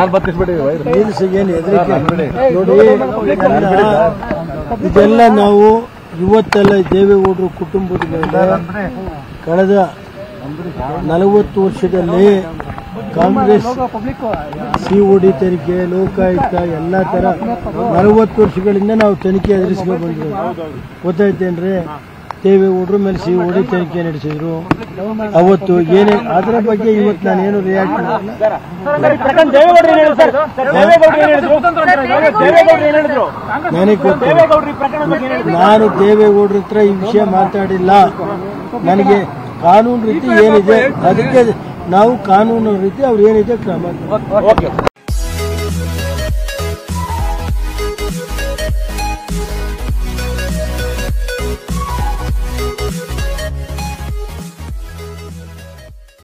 ನಿಲ್ಲಿಸಿ ಏನು ಹೆದರಿಕೆ ನೋಡಿ ಇದೆಲ್ಲ ಇದೆಲ್ಲ ನಾವು ಇವತ್ತೆಲ್ಲ ದೇವೇಗೌಡರು ಕುಟುಂಬದ ಮೇಲೆ ಕಳೆದ ನಲವತ್ತು ವರ್ಷದಲ್ಲಿ ಕಾಂಗ್ರೆಸ್ ಸಿ ಡಿ ತನಿಖೆ ಲೋಕಾಯುಕ್ತ ಎಲ್ಲ ತರ ನಲವತ್ತು ವರ್ಷಗಳಿಂದ ನಾವು ತನಿಖೆ ಎದುರಿಸ್ಕೊಂಡು ಬಂದಿರೋದು ಗೊತ್ತಾಯ್ತೇನ್ರಿ ದೇವೇಗೌಡರ ಮೇಲೆ ಸಿ ಡಿ ತನಿಖೆ ನಡೆಸಿದ್ರು ಅವತ್ತು ಏನೇ ಅದರ ಬಗ್ಗೆ ಇವತ್ತು ನಾನೇನು ರಿಯಾಕ್ಟ್ ಮಾಡಿಲ್ಲ ಪ್ರಕಾಶ್ ದೇವೇಗೌಡರು ಏನ್ ಹೇಳಿದ್ರು ಸರ್ ದೇವೇಗೌಡರು ಏನ್ ಹೇಳಿದ್ರು ದೇವೇಗೌಡರು ಏನ್ ಹೇಳಿದ್ರು ನನಗೆ ಗೊತ್ತು ದೇವೇಗೌಡರು ಈ ಪ್ರಕರಣದ ಬಗ್ಗೆ ಏನ್ ಹೇಳಿದ್ರು ನಾನು ದೇವೇಗೌಡರ ಹತ್ರ ಈ ವಿಷಯ ಮಾತಾಡಿಲ್ಲ ನನಗೆ ಕಾನೂನು ರೀತಿ ಏನಿದೆ ಅದಕ್ಕೆ ನಾವು ಕಾನೂನು ರೀತಿ ಅವ್ರು ಏನಿದೆ ಕ್ರಮ ಓಕೆ